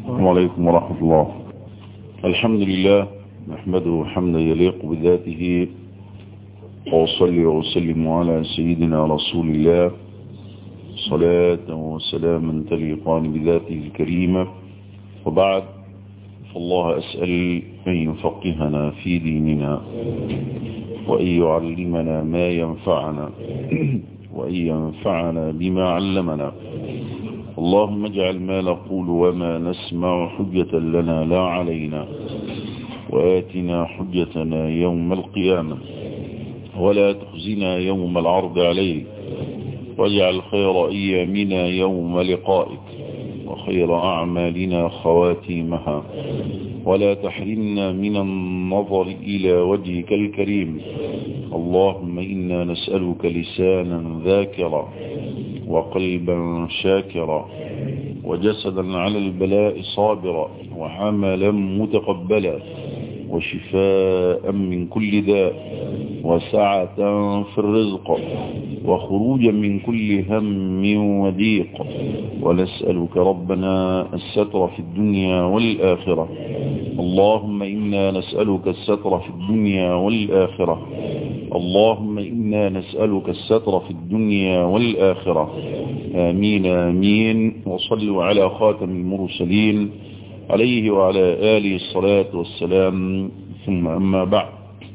السلام عليكم ورحمة الله الحمد لله نحمده حمدا يليق بذاته وأصلي وأسلم على سيدنا رسول الله صلاة وسلاما تليقان بذاته الكريمة وبعد فالله أسأل أن يفقهنا في ديننا وأن يعلمنا ما ينفعنا وأن ينفعنا بما علمنا اللهم اجعل ما نقول وما نسمع حجة لنا لا علينا وآتنا حجتنا يوم القيامة ولا تخزنا يوم العرض عليك واجعل خير أيامنا يوم لقائك وخير أعمالنا خواتيمها ولا تحرمنا من النظر إلى وجهك الكريم اللهم إنا نسألك لسانا ذاكرا وقلبا شاكرا وجسدا على البلاء صابرا وعملا متقبلا وشفاء من كل داء وسعة في الرزق وخروجا من كل هم وضيق ونسألك ربنا الستر في الدنيا والآخرة اللهم إنا نسألك الستر في الدنيا والآخرة اللهم إنا نسألك الستر في الدنيا والآخرة آمين آمين وصلوا على خاتم المرسلين عليه وعلى آله الصلاة والسلام ثم أما بعد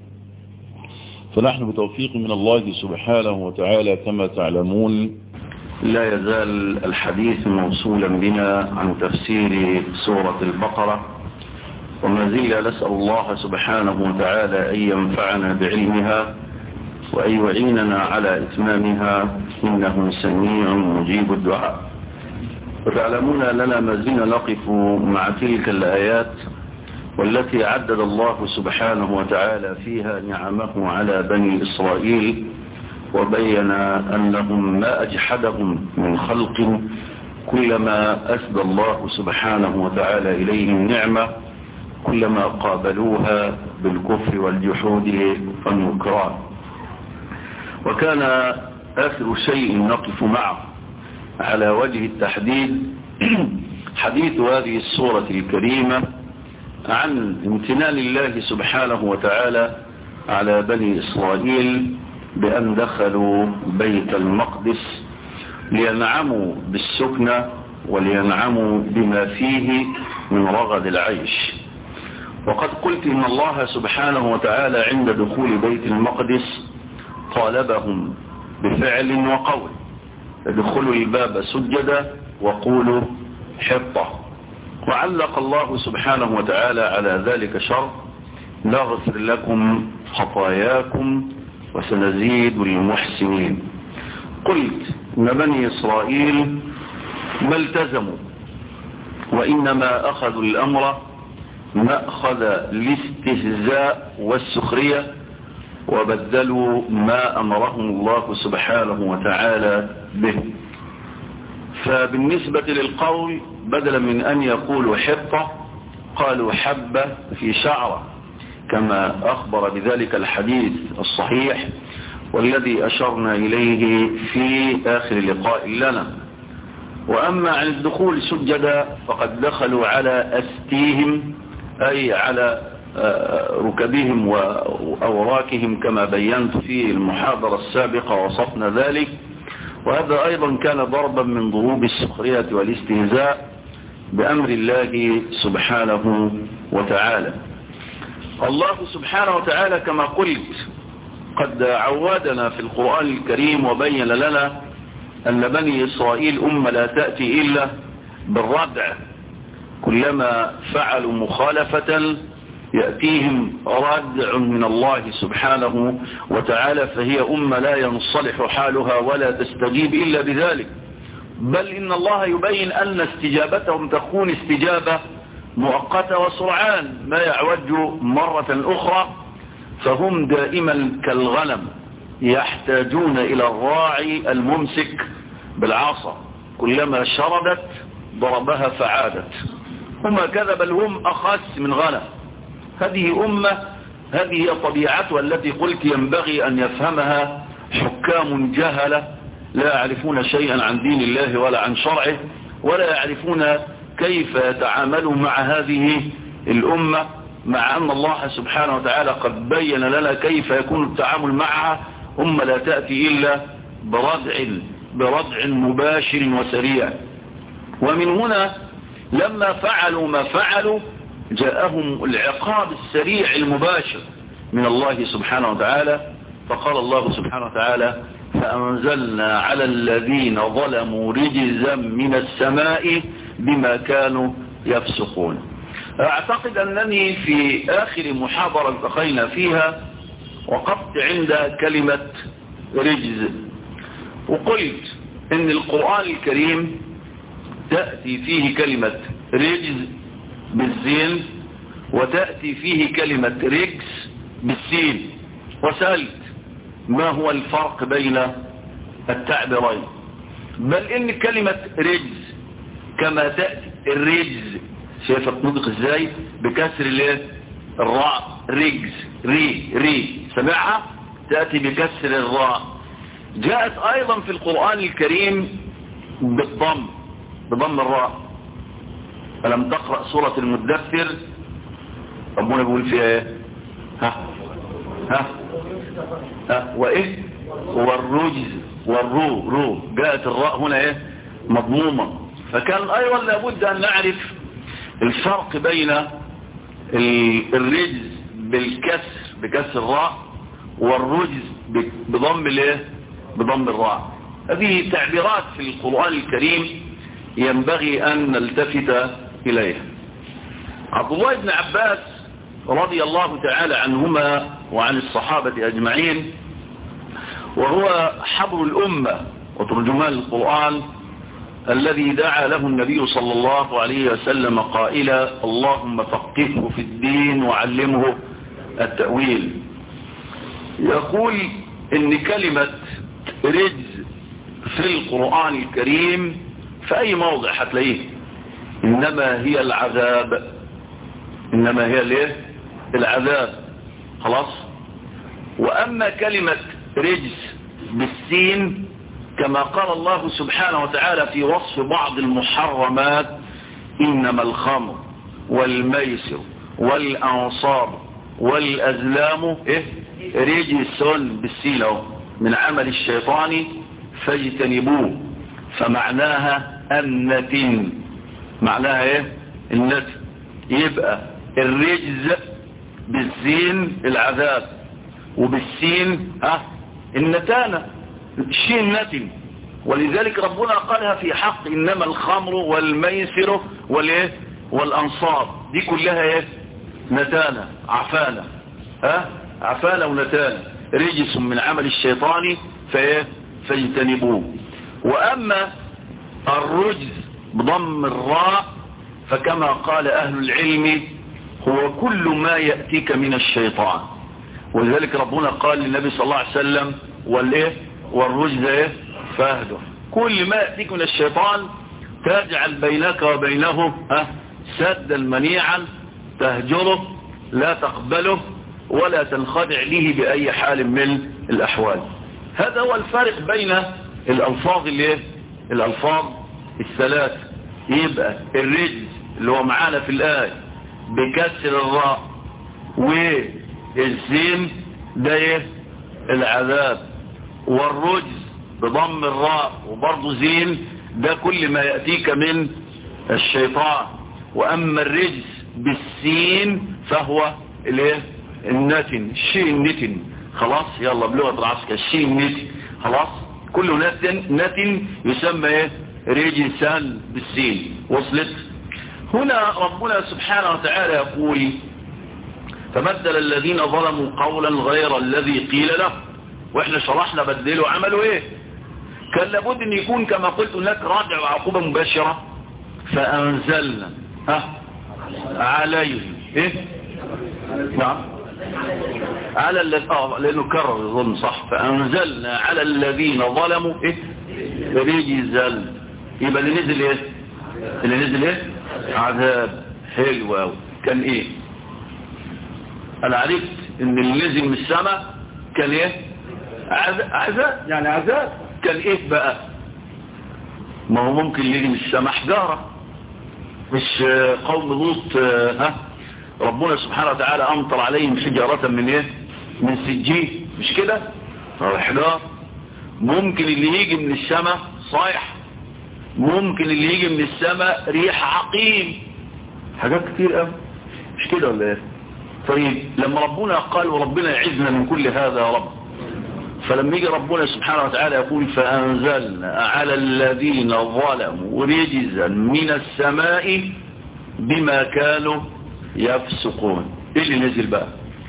فنحن بتوفيق من الله سبحانه وتعالى كما تعلمون لا يزال الحديث موصولا بنا عن تفسير سورة البقرة وما زلنا نسأل الله سبحانه وتعالى أن ينفعنا بعلمها وأن يعيننا على إتمامها إنه سميع مجيب الدعاء وتعلمون أننا ما زلنا نقف مع تلك الآيات والتي عدد الله سبحانه وتعالى فيها نعمه على بني إسرائيل وبين أنهم ما أجحدهم من خلق كلما أسدى الله سبحانه وتعالى إليهم نعمة كلما قابلوها بالكفر والجحود والنكران وكان آخر شيء نقف معه على وجه التحديد حديث هذه السورة الكريمة عن امتنان الله سبحانه وتعالى على بني إسرائيل بأن دخلوا بيت المقدس لينعموا بالسكنة ولينعموا بما فيه من رغد العيش وقد قلت إن الله سبحانه وتعالى عند دخول بيت المقدس طالبهم بفعل وقول ادخلوا الباب سجدا وقولوا حطة وعلق الله سبحانه وتعالى على ذلك شرط نغفر لكم خطاياكم وسنزيد المحسنين قلت ان بني اسرائيل ما التزموا وانما اخذوا الامر ماخذ الاستهزاء والسخريه وبدلوا ما امرهم الله سبحانه وتعالى به فبالنسبة للقول بدلا من أن يقولوا حطة قالوا حبة في شعرة كما أخبر بذلك الحديث الصحيح والذي أشرنا إليه في آخر لقاء لنا وأما عن الدخول سجدا فقد دخلوا على أستيهم أي على ركبهم وأوراكهم كما بينت في المحاضرة السابقة وصفنا ذلك وهذا أيضا كان ضربا من ضروب السخرية والاستهزاء بأمر الله سبحانه وتعالى الله سبحانه وتعالى كما قلت قد عودنا في القرآن الكريم وبين لنا أن بني إسرائيل أمة لا تأتي إلا بالردع كلما فعلوا مخالفة يأتيهم ردع من الله سبحانه وتعالى فهي أمة لا ينصلح حالها ولا تستجيب إلا بذلك بل إن الله يبين أن استجابتهم تكون استجابة مؤقتة وسرعان ما يعوج مرة أخرى فهم دائما كالغنم يحتاجون إلى الراعي الممسك بالعصا كلما شردت ضربها فعادت هم كذا بل هم أخس من غنم هذه أمة هذه هي طبيعتها التي قلت ينبغي أن يفهمها حكام جهلة لا يعرفون شيئا عن دين الله ولا عن شرعه ولا يعرفون كيف يتعاملوا مع هذه الأمة مع أن الله سبحانه وتعالى قد بين لنا كيف يكون التعامل معها أمة لا تأتي إلا بردع بردع مباشر وسريع ومن هنا لما فعلوا ما فعلوا جاءهم العقاب السريع المباشر من الله سبحانه وتعالى فقال الله سبحانه وتعالى فأنزلنا على الذين ظلموا رجزا من السماء بما كانوا يفسقون أعتقد أنني في آخر محاضرة التقينا فيها وقفت عند كلمة رجز وقلت ان القرآن الكريم تأتي فيه كلمة رجز بالزين وتأتي فيه كلمة رجز بالسين وسألت ما هو الفرق بين التعبيرين بل ان كلمة رجز كما تأتي الرجز شايفة تنطق ازاي بكسر الايه الراء رجز ري ري سمعها تأتي بكسر الراء جاءت ايضا في القرآن الكريم بالضم بضم الراء فلم تقرأ سورة المدثر ربنا بيقول فيها ايه ها ها ها وايه والرجز والرو رو جاءت الراء هنا ايه مضمومة فكان ايضا لابد ان نعرف الفرق بين الرجز بالكسر بكسر الراء والرجز بضم الايه بضم الراء هذه تعبيرات في القرآن الكريم ينبغي أن نلتفت إليها عبد الله بن عباس رضي الله تعالى عنهما وعن الصحابة أجمعين وهو حبر الأمة وترجمان القرآن الذي دعا له النبي صلى الله عليه وسلم قائلا اللهم فقهه في الدين وعلمه التأويل يقول ان كلمة رجز في القرآن الكريم في اي موضع هتلاقيه انما هي العذاب انما هي الايه العذاب خلاص واما كلمة رجز بالسين كما قال الله سبحانه وتعالى في وصف بعض المحرمات انما الخمر والميسر والانصاب والازلام إيه؟ رجس بالسين اهو من عمل الشيطان فاجتنبوه فمعناها النتن معناها ايه النتن يبقى الرجز بالسين العذاب وبالسين ها النتانة الشين نتن ولذلك ربنا قالها في حق انما الخمر والميسر والايه والانصاب دي كلها ايه نتانة عفانة ها عفانة ونتانة رجس من عمل الشيطان فايه فاجتنبوه واما الرجز بضم الراء فكما قال اهل العلم هو كل ما يأتيك من الشيطان ولذلك ربنا قال للنبي صلى الله عليه وسلم والايه والرجز ايه فاهده كل ما يأتيك من الشيطان تجعل بينك وبينه ها سدا منيعا تهجره لا تقبله ولا تنخدع له بأي حال من الأحوال هذا هو الفارق بين الألفاظ اللي الألفاظ الثلاث يبقى الرجز اللي هو معانا في الآية بكسر الراء والسين ده ايه العذاب والرجز بضم الراء وبرضه زين ده كل ما يأتيك من الشيطان وأما الرجز بالسين فهو الايه النتن الشيء النتن خلاص يلا بلغة العسكر الشيء النتن خلاص كل نتن نتن يسمى ايه رجسان بالسين وصلت هنا ربنا سبحانه وتعالى يقول فبدل الذين ظلموا قولا غير الذي قيل له واحنا شرحنا بدلوا عملوا ايه كان لابد ان يكون كما قلت هناك رادع وعقوبة مباشرة فانزلنا ها عليهم ايه نعم على الذين اه لانه كرر الظلم صح فانزلنا على الذين ظلموا ايه رجزا يبقى اللي نزل ايه اللي نزل ايه عذاب حلو قوي كان ايه انا عرفت ان اللي نزل من السماء كان ايه عذاب يعني عذاب كان ايه بقى ما هو ممكن يجي من السماء حجارة مش قوم لوط ها ربنا سبحانه وتعالى امطر عليهم حجارة من ايه من سجين مش كده حجار ممكن اللي يجي من السماء صايح ممكن اللي يجي من السماء ريح عقيم حاجات كتير قوي مش كده ولا ايه طيب لما ربنا قال وربنا يعزنا من كل هذا يا رب فلما يجي ربنا سبحانه وتعالى يقول فأنزلنا على الذين ظلموا رجزا من السماء بما كانوا يفسقون ايه اللي نزل بقى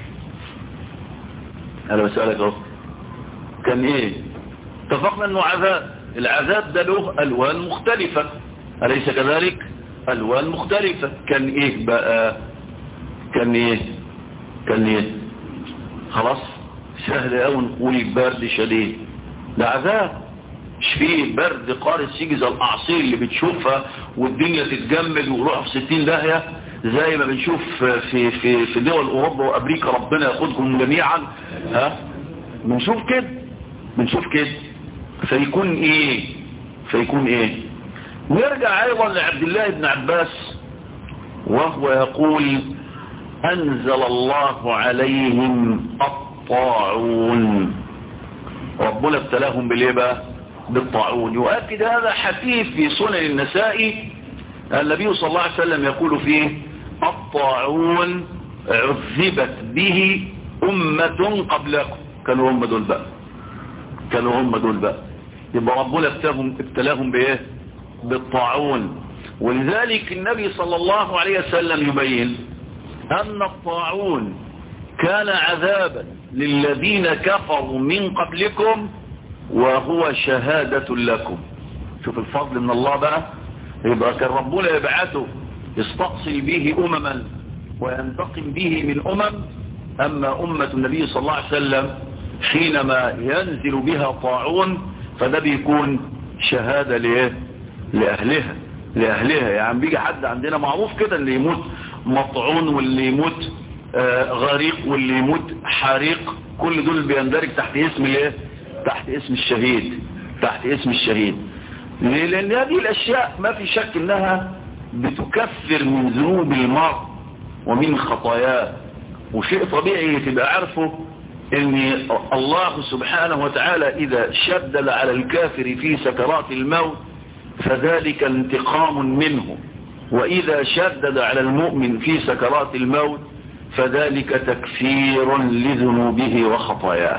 انا بسألك اهو كان ايه اتفقنا انه عذاب العذاب ده له الوان مختلفة اليس كذلك الوان مختلفة كان ايه بقى كان ايه كان ايه خلاص سهل قوي نقول برد شديد ده عذاب مش فيه برد قارس يجي زي الاعاصير اللي بتشوفها والدنيا تتجمد ويروح في 60 داهيه زي ما بنشوف في في في دول اوروبا وامريكا ربنا ياخدكم جميعا ها بنشوف كده بنشوف كده فيكون ايه فيكون ايه نرجع ايضا لعبد الله بن عباس وهو يقول انزل الله عليهم الطاعون ربنا ابتلاهم بالايه بقى بالطاعون يؤكد هذا حديث في سنن النسائي النبي صلى الله عليه وسلم يقول فيه الطاعون عذبت به أمة قبلكم كانوا هم دول بقى كانوا هم دول بقى يبقى ربنا ابتلاهم, ابتلاهم بايه بالطاعون ولذلك النبي صلى الله عليه وسلم يبين أن الطاعون كان عذابا للذين كفروا من قبلكم وهو شهادة لكم شوف الفضل من الله بقى يبقى كان ربنا يبعثه يستقصي به أمما وينتقم به من أمم أما أمة النبي صلى الله عليه وسلم حينما ينزل بها طاعون فده بيكون شهادة لإيه لأهلها لأهلها يعني بيجي حد عندنا معروف كده اللي يموت مطعون واللي يموت آه غريق واللي يموت حريق كل دول بيندرج تحت اسم الايه تحت اسم الشهيد تحت اسم الشهيد ليه لان هذه الاشياء ما في شك انها بتكفر من ذنوب المرء ومن خطاياه وشيء طبيعي تبقى عارفه ان الله سبحانه وتعالى اذا شدد على الكافر في سكرات الموت فذلك انتقام منه واذا شدد على المؤمن في سكرات الموت فذلك تكفير لذنوبه وخطاياه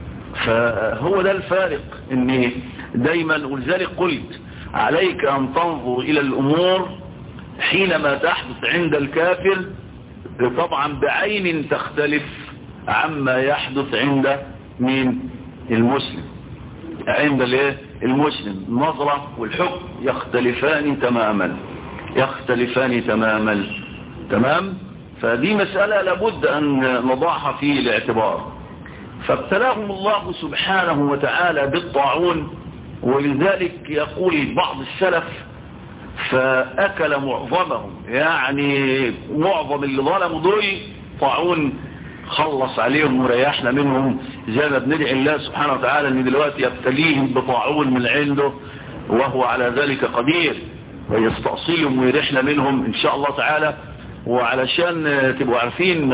فهو ده الفارق ان دايما ولذلك قلت عليك ان تنظر الى الامور حينما تحدث عند الكافر طبعا بعين تختلف عما يحدث عند مين المسلم عند الايه المسلم النظرة والحكم يختلفان تماما يختلفان تماما تمام فدي مسألة لابد أن نضعها في الاعتبار فابتلاهم الله سبحانه وتعالى بالطاعون ولذلك يقول بعض السلف فأكل معظمهم يعني معظم اللي ظلموا دول طاعون خلص عليهم وريحنا منهم زي ما بندعي الله سبحانه وتعالى ان دلوقتي يبتليهم بطاعون من عنده وهو على ذلك قدير ويستأصيلهم ويرحنا منهم ان شاء الله تعالى وعلشان تبقوا عارفين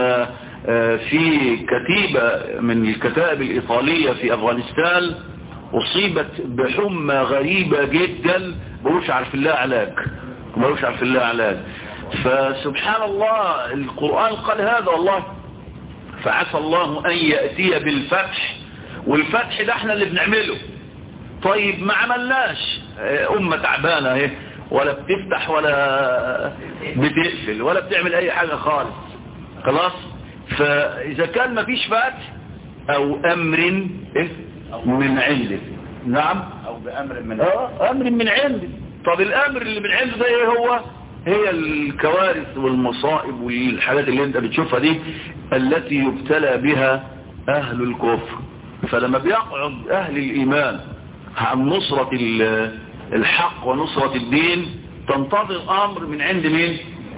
في كتيبة من الكتائب الإيطالية في أفغانستان أصيبت بحمى غريبة جدا بقولش عارف الله علاج بقولش عارف الله علاج فسبحان الله القرآن قال هذا والله فعسى الله أن يأتي بالفتح والفتح ده احنا اللي بنعمله طيب ما عملناش أمة تعبانة اهي ولا بتفتح ولا بتقفل ولا بتعمل أي حاجة خالص خلاص فإذا كان ما فيش فتح أو أمر إيه؟ من عنده نعم أو بأمر من آه أمر من عنده طب الأمر اللي من عنده ده ايه هو هي الكوارث والمصائب والحاجات اللي انت بتشوفها دي التي يبتلى بها أهل الكفر فلما بيقعد أهل الإيمان عن نصرة الحق ونصرة الدين تنتظر أمر من عند مين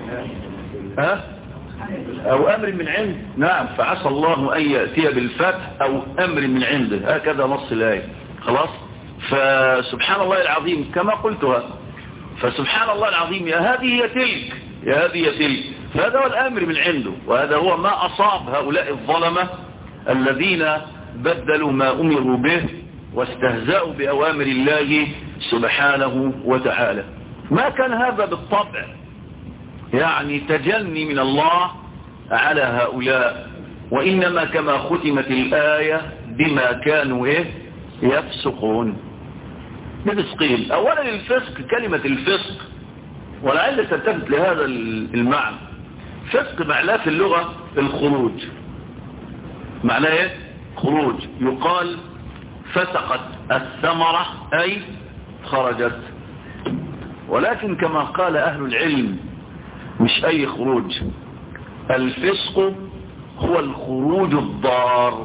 ها أو أمر من عند نعم فعسى الله أن يأتي بالفتح أو أمر من عنده هكذا نص الآية خلاص فسبحان الله العظيم كما قلتها فسبحان الله العظيم يا هذه يا تلك يا هذه يا تلك فهذا هو الامر من عنده وهذا هو ما اصاب هؤلاء الظلمة الذين بدلوا ما امروا به واستهزأوا بأوامر الله سبحانه وتعالى ما كان هذا بالطبع يعني تجني من الله على هؤلاء وإنما كما ختمت الآية بما كانوا إيه يفسقون بفسقين أولا الفسق كلمة الفسق ولعل تلتفت لهذا المعنى فسق معناه في اللغة الخروج معناه إيه خروج يقال فسقت الثمرة أي خرجت ولكن كما قال أهل العلم مش أي خروج الفسق هو الخروج الضار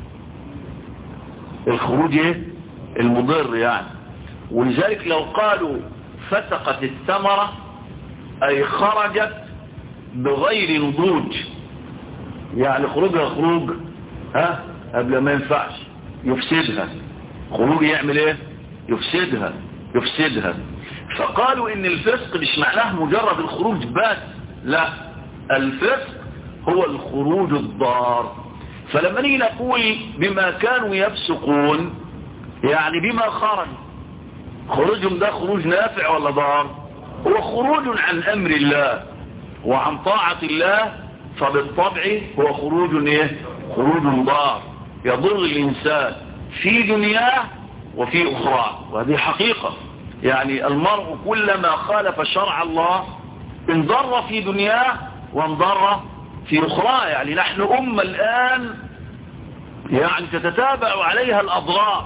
الخروج ايه المضر يعني ولذلك لو قالوا فسقت الثمرة أي خرجت بغير نضوج يعني خروجها خروج ها قبل ما ينفعش يفسدها خروج يعمل ايه يفسدها يفسدها فقالوا ان الفسق مش معناه مجرد الخروج بس لا الفسق هو الخروج الضار فلما نيجي نقول بما كانوا يفسقون يعني بما خرج خروجهم ده خروج نافع ولا ضار هو خروج عن امر الله وعن طاعة الله فبالطبع هو خروج ايه خروج ضار يضر الانسان في دنياه وفي اخرى وهذه حقيقة يعني المرء كلما خالف شرع الله انضر في دنياه وانضر في اخرى يعني نحن امة الان يعني تتتابع عليها الاضرار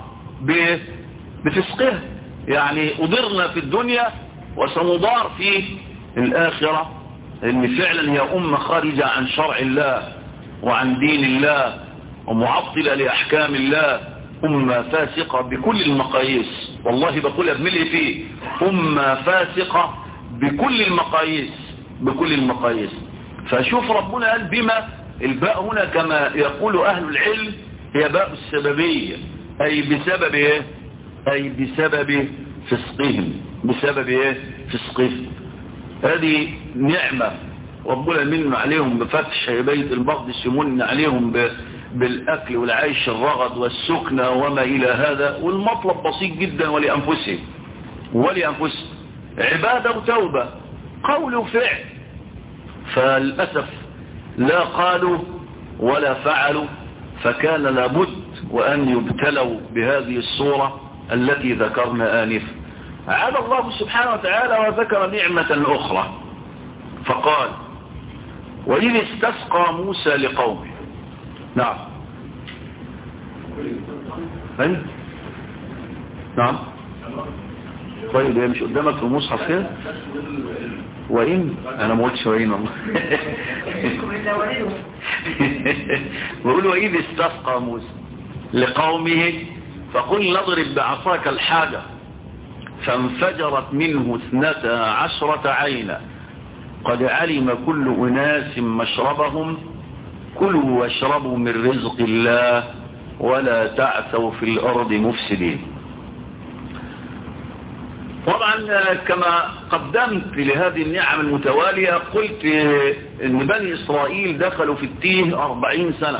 بفسقها يعني اضرنا في الدنيا وسنضار في الاخرة ان فعلا هي امة خارجة عن شرع الله وعن دين الله ومعطلة لاحكام الله أمة فاسقة بكل المقاييس والله بقول أبملي فيه أمة فاسقة بكل المقاييس بكل المقاييس فشوف ربنا قال بما الباء هنا كما يقول أهل العلم هي باء السببية أي بسبب إيه أي بسبب فسقهم بسبب إيه فسقهم هذه نعمة ربنا من عليهم بفتح بيت المقدس يمن عليهم ب بالأكل والعيش الرغد والسكنة وما إلى هذا والمطلب بسيط جدا ولأنفسهم ولأنفسهم عبادة وتوبة قول وفعل فللأسف لا قالوا ولا فعلوا فكان لابد وأن يبتلوا بهذه الصورة التي ذكرنا آنفا عاد الله سبحانه وتعالى وذكر نعمة أخرى فقال وإذ استسقى موسى لقومه نعم أين؟ نعم طيب هي مش قدامك في المصحف كده وإن أنا ما قلتش وإن والله بقول وإذ استسقى موسى لقومه فقل نضرب بعصاك الحاجة فانفجرت منه اثنتا عشرة عينا قد علم كل أناس مشربهم كلوا واشربوا من رزق الله ولا تعثوا في الأرض مفسدين طبعا كما قدمت لهذه النعم المتوالية قلت ان بني إسرائيل دخلوا في التيه أربعين سنة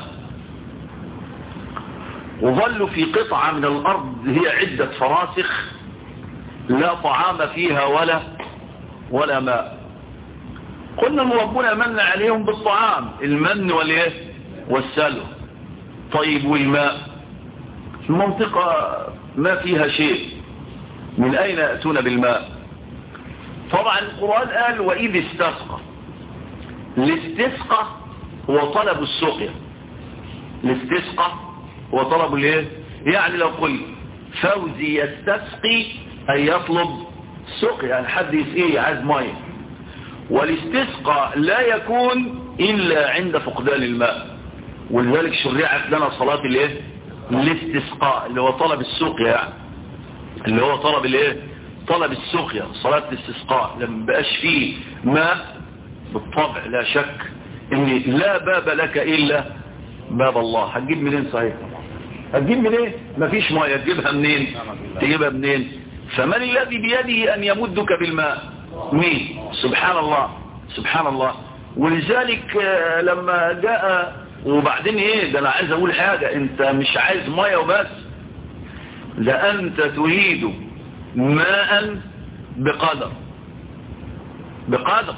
وظلوا في قطعة من الأرض هي عدة فراسخ لا طعام فيها ولا ولا ماء قلنا ان ربنا من عليهم بالطعام المن والايه والسلو طيب والماء المنطقة ما فيها شيء من اين يأتون بالماء طبعا القرآن قال واذ استسقى الاستسقى هو طلب السقيا الاستسقى هو طلب الايه يعني لو قلت فوزي يستسقي اي يطلب سقيا يعني حد يسقيه عايز ميه والاستسقاء لا يكون إلا عند فقدان الماء ولذلك شرعت لنا صلاة الايه الاستسقاء اللي هو طلب السقيا يعني اللي هو طلب الايه طلب السقيا صلاة الاستسقاء لما بقاش فيه ماء بالطبع لا شك ان لا باب لك الا باب الله هتجيب منين صحيح هتجيب منين مفيش ميه تجيبها منين تجيبها منين فمن الذي بيده أن يمدك بالماء مين سبحان الله سبحان الله ولذلك لما جاء وبعدين ايه ده انا عايز اقول حاجة انت مش عايز مية وبس ده انت تريد ماء بقدر بقدر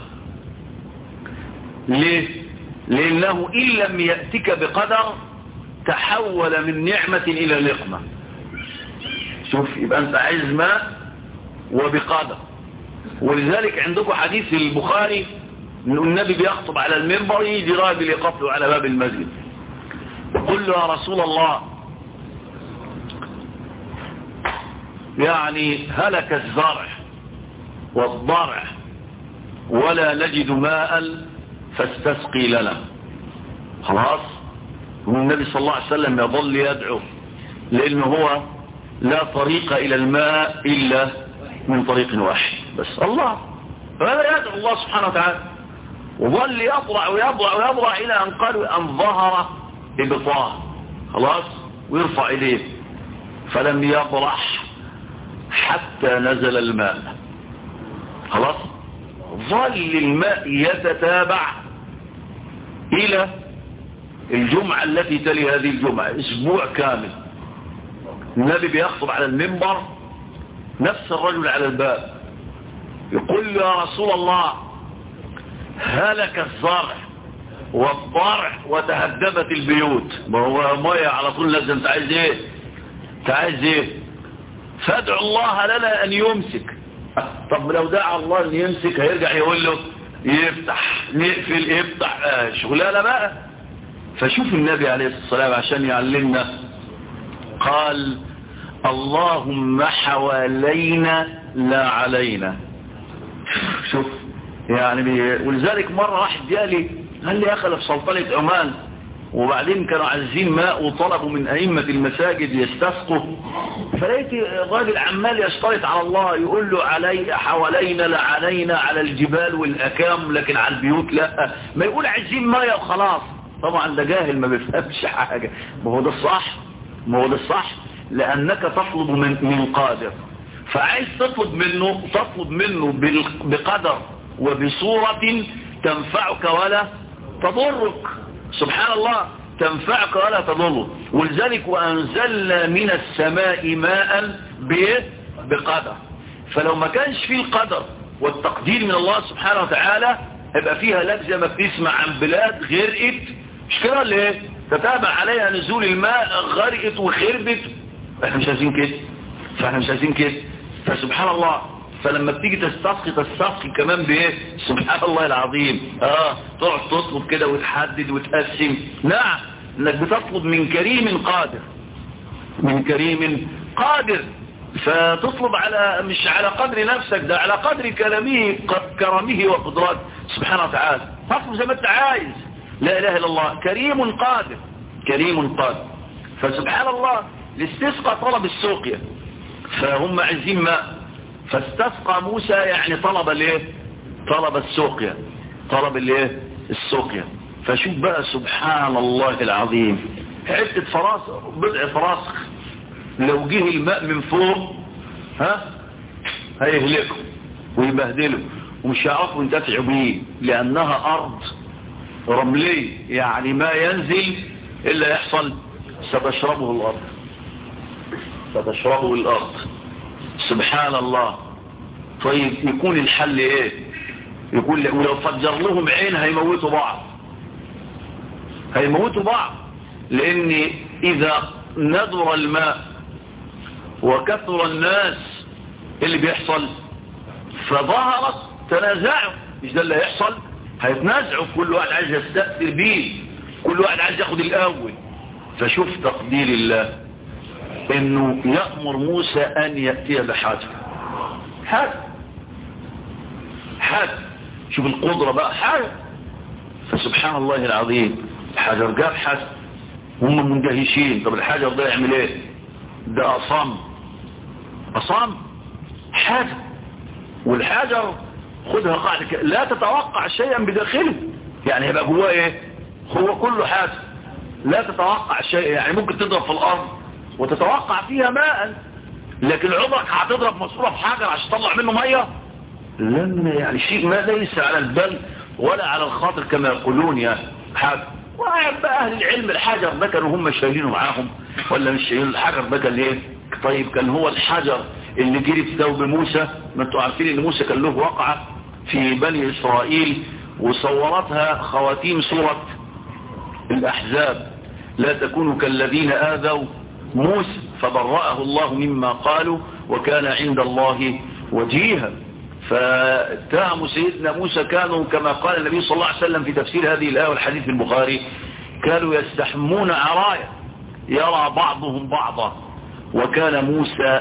ليه لانه ان لم يأتك بقدر تحول من نعمة الى لقمة شوف يبقى انت عايز ماء وبقدر ولذلك عندكم حديث البخاري ان النبي بيخطب على المنبر يجي راجل يقفله على باب المسجد يقول له يا رسول الله يعني هلك الزرع والضرع ولا نجد ماء فاستسقي لنا خلاص والنبي صلى الله عليه وسلم يظل يدعو لانه هو لا طريق الى الماء الا من طريق واحد بس الله فهذا يدعو الله سبحانه وتعالى وظل يطلع ويطلع ويطلع الى ان قالوا ان ظهر ابطاه خلاص ويرفع ايديه فلم يطرح حتى نزل الماء خلاص ظل الماء يتتابع الى الجمعة التي تلي هذه الجمعة اسبوع كامل النبي بيخطب على المنبر نفس الرجل على الباب يقول له يا رسول الله هلك الزرع والضرع وتهدمت البيوت ما هو مية على طول لازم انت عايز ايه انت عايز ايه فادعو الله لنا ان يمسك طب لو دعا الله ان يمسك هيرجع يقول له يفتح نقفل يفتح آه شغلانه بقى فشوف النبي عليه الصلاه والسلام عشان يعلمنا قال اللهم حوالينا لا علينا شوف يعني بي... ولذلك مرة واحد جالي قال لي أخذ في سلطنة عمان وبعدين كانوا عايزين ماء وطلبوا من أئمة المساجد يستسقوا فلقيت الراجل عمال يشترط على الله يقول له علي حوالينا لا علينا على الجبال والأكام لكن على البيوت لا ما يقول عايزين ماء وخلاص طبعا ده جاهل ما بيفهمش حاجة ما هو ده الصح ما هو ده الصح لأنك تطلب من, من قادر فعايز تطلب منه تطلب منه بقدر وبصورة تنفعك ولا تضرك سبحان الله تنفعك ولا تضرك ولذلك وأنزلنا من السماء ماء بقدر فلو ما كانش فيه القدر والتقدير من الله سبحانه وتعالى هيبقى فيها لك زي ما بتسمع عن بلاد غرقت مش كده ولا ايه تتابع عليها نزول الماء غرقت وخربت احنا مش عايزين كده فاحنا مش عايزين كده فسبحان الله فلما بتيجي تستسقي تستسقي كمان بايه سبحان الله العظيم اه تقعد تطلب كده وتحدد وتقسم نعم انك بتطلب من كريم قادر من كريم قادر فتطلب على مش على قدر نفسك ده على قدر كرمه كرمه وقدراته سبحانه وتعالى تطلب زي ما انت عايز لا اله الا الله كريم قادر كريم قادر فسبحان الله الاستسقى طلب السوقية فهم عايزين ماء فاستسقى موسى يعني طلب الايه طلب السوقية طلب الايه السوقية فشوف بقى سبحان الله العظيم حتة فراسخ بضع فراسخ لو جه الماء من فوق ها هيهلكوا ويبهدلوا ومش هيعرفوا ينتفعوا بيه لانها ارض رملية يعني ما ينزل الا يحصل ستشربه الارض ستشربه الارض سبحان الله طيب يكون الحل ايه يقول ولو فجر لهم عين هيموتوا بعض هيموتوا بعض لان اذا ندر الماء وكثر الناس اللي بيحصل فظهرت تنازعوا مش ده اللي هيحصل هيتنازعوا كل واحد عايز يستأثر بيه كل واحد عايز ياخد الاول فشوف تقدير الله انه يأمر موسى ان يأتي بحاجة حاجة حاجة شوف القدرة بقى حاجة فسبحان الله العظيم الحجر جاب حاجة هم مندهشين طب الحجر ده يعمل ايه ده اصام اصام حاجة والحجر خدها قاعدة لا تتوقع شيئا بداخله يعني هيبقى جواه ايه هو كله حاجة لا تتوقع شيء يعني ممكن تضرب في الارض وتتوقع فيها ماء لكن عمرك هتضرب ماسوره في حجر عشان تطلع منه ميه لن يعني شيء ما ليس على البال ولا على الخاطر كما يقولون يا حاجة وقاعد بقى اهل العلم الحجر ده كانوا هم شايلينه معاهم ولا مش شايلين الحجر ده كان ليه طيب كان هو الحجر اللي جري في ثوب موسى ما انتوا عارفين ان موسى كان له وقعه في بني اسرائيل وصورتها خواتيم سوره الاحزاب لا تكونوا كالذين آذوا موسى فبرأه الله مما قالوا وكان عند الله وجيها فاتهموا سيدنا موسى كانوا كما قال النبي صلى الله عليه وسلم في تفسير هذه الآية والحديث في البخاري كانوا يستحمون عرايا يرى بعضهم بعضا وكان موسى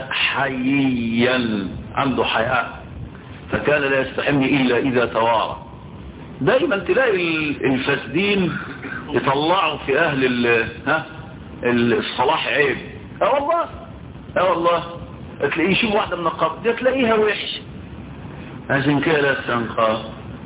حييا عنده حياء فكان لا يستحمي إلا إذا توارى دايما تلاقي الفاسدين يطلعوا في أهل ال ها الصلاح عيب اه والله اه والله تلاقيه يشوف واحدة من القبض دي تلاقيها وحش عشان كده لا تنقى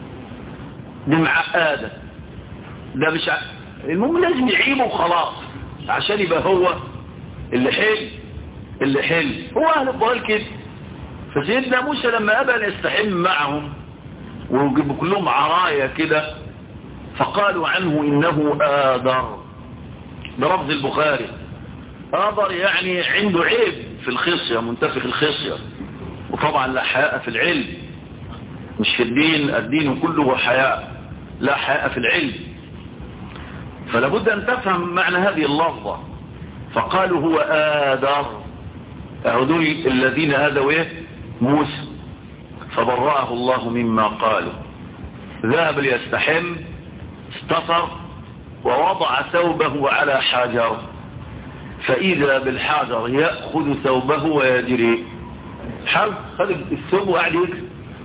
دي معقادة ده مش ع... المهم لازم يعيبه وخلاص عشان يبقى هو اللي حل اللي حل هو اهل الضلال كده فسيدنا موسى لما ابى ان يستحم معهم ويجيبوا كلهم عرايا كده فقالوا عنه انه آدر برفض البخاري آدر يعني عنده عيب في الخصية منتفخ الخصية وطبعا لا حياء في العلم مش في الدين الدين كله حياء لا حياء في العلم فلابد أن تفهم معنى هذه اللفظة فقالوا هو آدر هذول الذين آذوا ايه موسى فبرأه الله مما قالوا ذهب ليستحم استطر ووضع ثوبه على حجر فإذا بالحجر يأخذ ثوبه ويجري حل خذ الثوب وقاعد يجري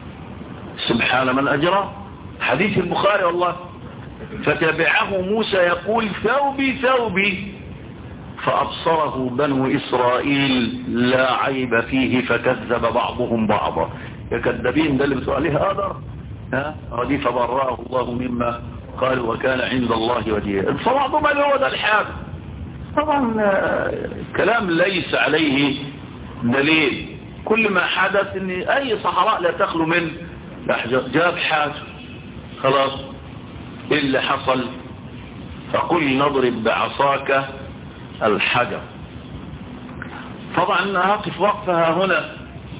سبحان من أجرى حديث البخاري والله فتبعه موسى يقول ثوبي ثوبي فأبصره بنو إسرائيل لا عيب فيه فكذب بعضهم بعضا يكذبين ده اللي بتقول عليه قادر ها دي فبرأه الله مما قال وكان عند الله وجيها فبعضهم قال هو ده الحال طبعا كلام ليس عليه دليل كل ما حدث ان اي صحراء لا تخلو من الاحجار جاب حاجة خلاص ايه اللي حصل فقل نضرب بعصاك الحجر طبعا هقف وقفها هنا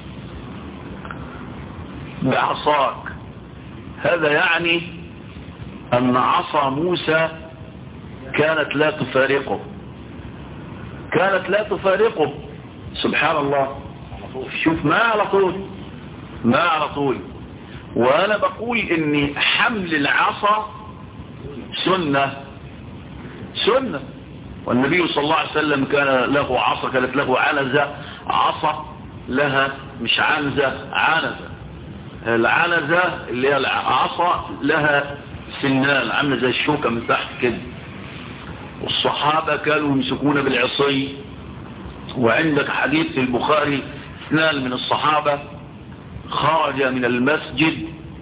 بعصاك هذا يعني أن عصا موسى كانت لا تفارقه كانت لا تفارقه سبحان الله شوف ما على طول ما على طول وأنا بقول إن حمل العصا سنة سنة والنبي صلى الله عليه وسلم كان له عصا كانت له عنزة عصا لها مش عنزة عنزة العنزة اللي هي العصا لها سنان عامله زي الشوكة من تحت كده والصحابة كانوا يمسكون بالعصي وعندك حديث في البخاري اثنان من الصحابة خرج من المسجد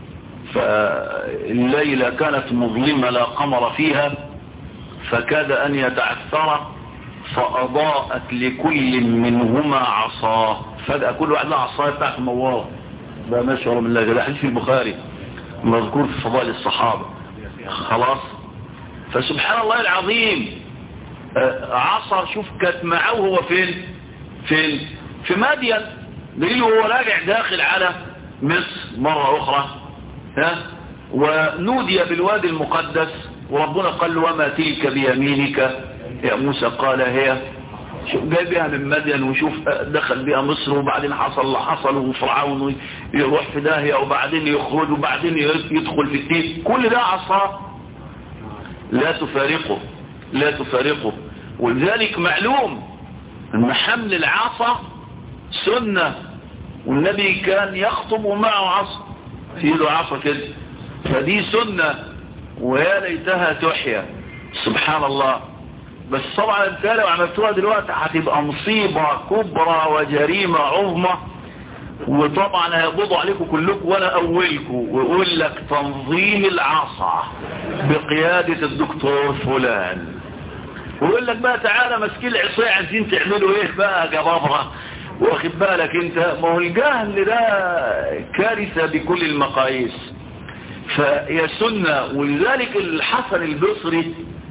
فالليلة كانت مظلمة لا قمر فيها فكاد أن يتعثر فأضاءت لكل منهما عصاه فجأة كل واحد له عصاية بتاعت مواه ده ما شاء الله من الله ده حديث في البخاري مذكور في فضائل الصحابة خلاص فسبحان الله العظيم عصر شوف كانت معه هو فين فين في مادين دليل هو راجع داخل على مصر مرة أخرى ها ونودي بالوادي المقدس وربنا قال له وما تلك بيمينك يا موسى قال هي شوف جاي بيها من مدين وشوف دخل بيها مصر وبعدين حصل اللي حصل وفرعون يروح في داهية وبعدين يخرج وبعدين يدخل في الدين كل ده عصا لا تفارقه لا تفارقه ولذلك معلوم ان حمل العصا سنة والنبي كان يخطب معه عصا في له عصا كده فدي سنة ويا ليتها تحيا سبحان الله بس طبعا انت لو عملتوها دلوقتي هتبقى مصيبة كبرى وجريمة عظمى وطبعا هيقبضوا عليكم كلكم ولا اولكم ويقول لك تنظيم العصا بقيادة الدكتور فلان ويقول لك بقى تعالى ماسكين العصاية عايزين تعملوا ايه بقى يا جبابرة واخد بالك انت ما هو الجهل ده كارثة بكل المقاييس فهي سنة ولذلك الحسن البصري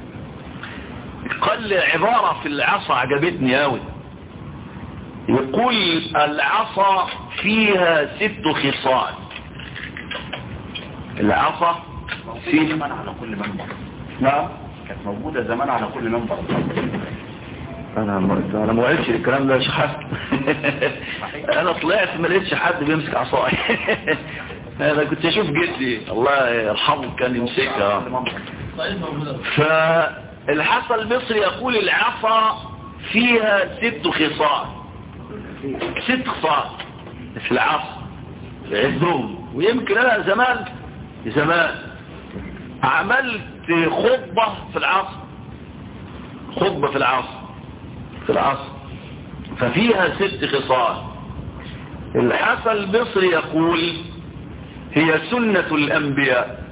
قال عبارة في العصا عجبتني قوي يقول العصا فيها ست خصال العصا في زمان على كل منبر نعم كانت موجودة زمان على كل منبر انا انا ما وعدتش الكلام ده يا شيخ حسن انا طلعت ما لقيتش حد بيمسك عصاي انا كنت اشوف جدي الله يرحمه كان يمسكها فالحسن البصري يقول العصا فيها ست خصال ست خصال في العصا عندهم ويمكن انا زمان زمان عملت خطبة في العصر خطبة في العصر في العصر ففيها ست خصال الحسن البصري يقول هي سنة الأنبياء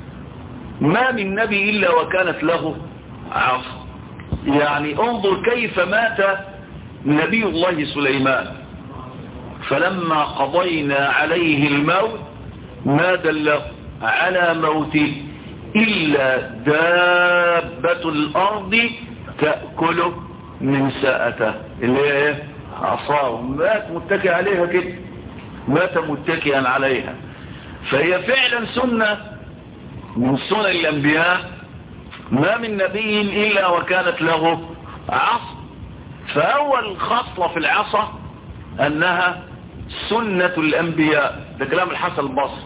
ما من نبي إلا وكانت له عصر يعني انظر كيف مات نبي الله سليمان فلما قضينا عليه الموت ما دله على موته إلا دابة الأرض تأكل من ساءته اللي هي ايه عصاه مات متكئ عليها كده مات متكئا عليها فهي فعلا سنة من سنن الأنبياء ما من نبي إلا وكانت له عصا فأول خصلة في العصا أنها سنة الأنبياء ده كلام الحسن البصري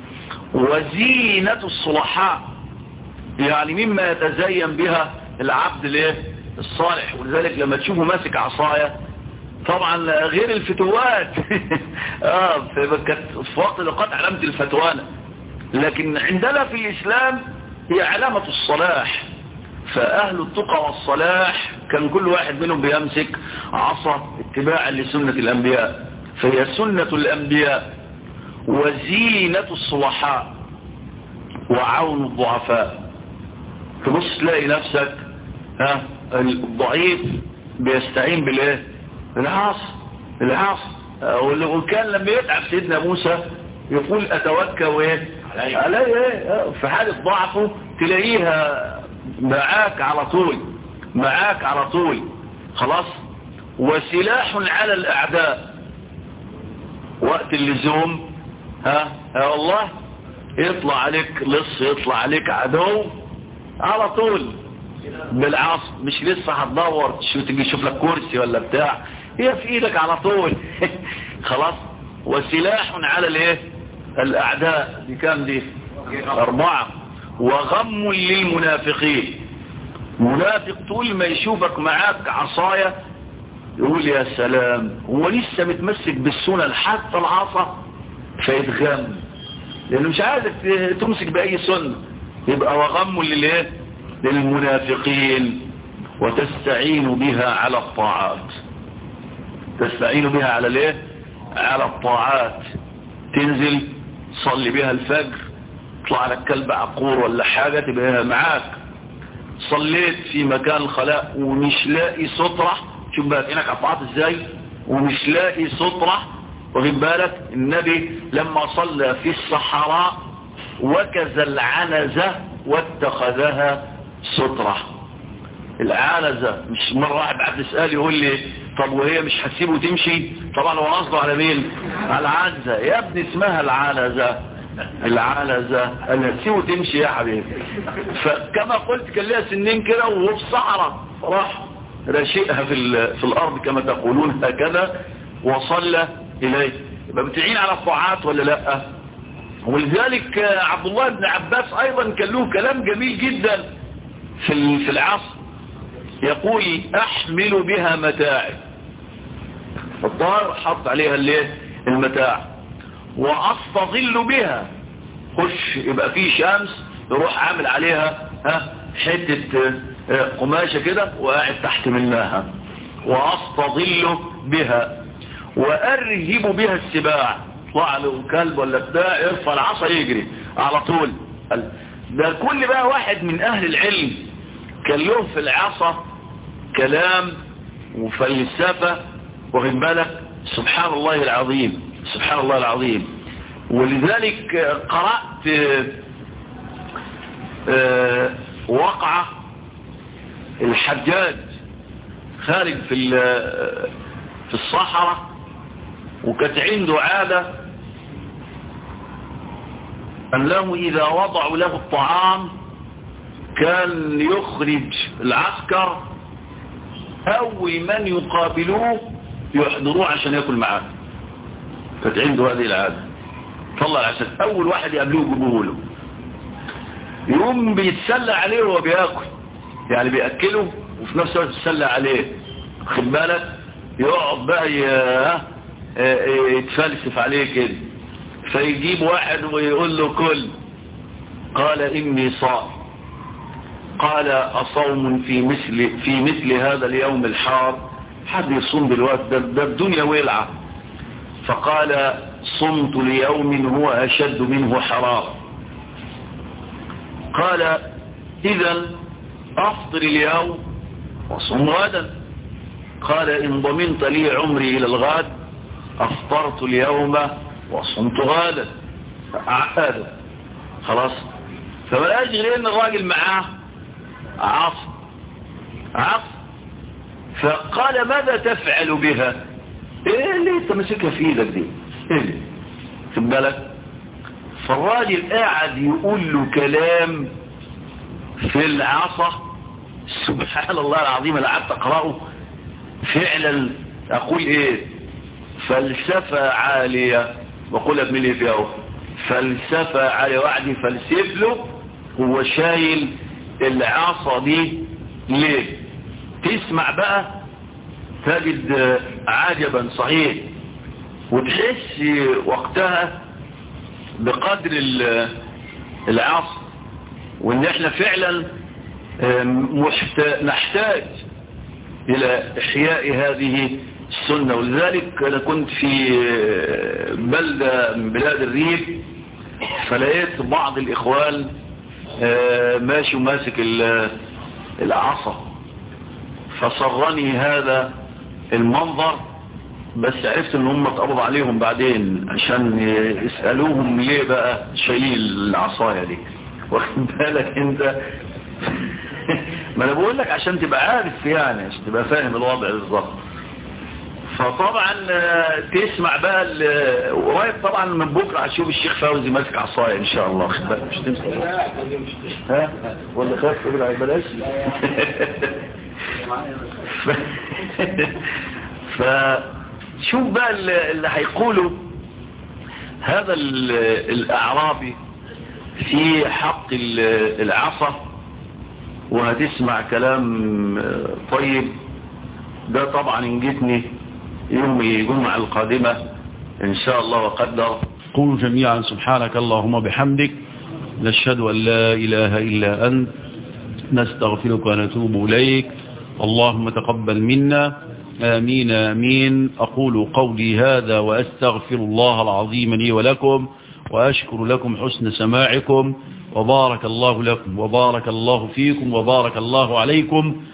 وزينة الصلحاء يعني مما يتزين بها العبد الايه الصالح ولذلك لما تشوفه ماسك عصاية طبعا غير الفتوات اه في وقت لقات علامة الفتوانة لكن عندنا في الاسلام هي علامة الصلاح فاهل التقى والصلاح كان كل واحد منهم بيمسك عصا اتباعا لسنة الانبياء فهي سنة الانبياء وزينة الصلحاء وعون الضعفاء تبص تلاقي نفسك ها الضعيف بيستعين بالايه بالعصر العصر وكان لما يتعب سيدنا موسى يقول اتوكى وايه علي ايه في حالة ضعفه تلاقيها معاك على طول معاك على طول خلاص وسلاح على الاعداء وقت اللزوم ها يا والله يطلع عليك لص يطلع عليك عدو على طول بالعصر مش لسه هتدور شو تجي تشوف لك كرسي ولا بتاع هي في ايدك على طول خلاص وسلاح على الايه الاعداء دي كام دي اربعة وغم للمنافقين منافق طول ما يشوفك معاك عصاية يقول يا سلام هو لسه متمسك بالسنن حتى العصا فيتغم لانه مش عايزك تمسك باي سنه يبقى وغم للايه للمنافقين وتستعين بها على الطاعات تستعين بها على الايه على الطاعات تنزل صلي بها الفجر اطلع لك كلب عقور ولا حاجة تبقى معاك صليت في مكان الخلاء ومش لاقي سترة شوف بقى هناك الطاعات ازاي ومش لاقي سترة واخد بالك النبي لما صلى في الصحراء وكز العنزة واتخذها سترة العنزة مش مرة واحد بعد يسأل يقول لي طب وهي مش هتسيبه تمشي طبعا هو قصده على مين على العنزة يا ابني اسمها العنزة العنزة اللي هتسيبه تمشي يا حبيبي فكما قلت كان ليها سنين كده وهو في صحراء راح رشيئها في, في الارض كما تقولون هكذا وصلى اليه يبقى بتعين على الطاعات ولا لا ولذلك عبد الله بن عباس ايضا كان له كلام جميل جدا في في العصر يقول احمل بها متاعي الطار حط عليها الايه المتاع واستظل بها خش يبقى في شمس يروح عامل عليها ها حته قماشه كده وقاعد تحت منها واستظل بها وارهب بها السباع يطلع له كلب ولا بتاع يرفع العصا يجري على طول ده كل بقى واحد من اهل العلم كان له في العصا كلام وفلسفة واخد بالك سبحان الله العظيم سبحان الله العظيم ولذلك قرأت وقعة الحجاج خارج في في الصحراء وكانت عنده عادة أنه إذا وضعوا له الطعام كان يخرج العسكر أول من يقابلوه يحضروه عشان يأكل معاه كانت عنده هذه العادة طلع العسل أول واحد يقابلوه يجيبوه له يقوم بيتسلى عليه وهو بياكل يعني بيأكله وفي نفس الوقت يتسلى عليه خد بالك يقعد بقى يتفلسف عليه كده فيجيب واحد ويقول له كل قال إني صائم قال أصوم في مثل في مثل هذا اليوم الحار حد يصوم دلوقتي ده, ده الدنيا ولعة فقال صمت ليوم هو أشد منه حرارة قال إذا أفطر اليوم وصم غدا قال إن ضمنت لي عمري إلى الغد أفطرت اليوم وصمت غدا هذا خلاص فبلاش غير ان الراجل معاه عصر عصر فقال ماذا تفعل بها ايه اللي انت ماسكها في ايدك دي ايه اللي خد بالك فالراجل قاعد يقول له كلام في العصا سبحان الله العظيم انا قعدت اقراه فعلا اقول ايه فلسفه عاليه وقول من ايه فيها فلسفه عاليه واحد يفلسف له هو شايل العصا دي ليه تسمع بقى تجد عجبا صحيح وتحس وقتها بقدر العصر وان احنا فعلا نحتاج الى احياء هذه السنة ولذلك انا كنت في بلدة من بلاد الريف فلقيت بعض الاخوان ماشي وماسك العصا فصرني هذا المنظر بس عرفت ان هم اتقبض عليهم بعدين عشان يسألوهم ليه بقى شايل العصاية دي واخد بالك انت ما انا بقول لك عشان تبقى عارف يعني عشان تبقى فاهم الوضع بالظبط فطبعا تسمع بقى ورايك طبعا من بكره هتشوف الشيخ فوزي ماسك عصايه ان شاء الله خد بالك مش تمسك ها ولا خاف تقول بلاش فشوف بقى اللي هيقولوا هذا الاعرابي في حق العصا وهتسمع كلام طيب ده طبعا ان جيتني يوم الجمعة القادمة ان شاء الله وقدر قولوا جميعا سبحانك اللهم بحمدك نشهد ان لا اله الا انت نستغفرك ونتوب اليك اللهم تقبل منا آمين آمين أقول قولي هذا وأستغفر الله العظيم لي ولكم وأشكر لكم حسن سماعكم وبارك الله لكم وبارك الله فيكم وبارك الله عليكم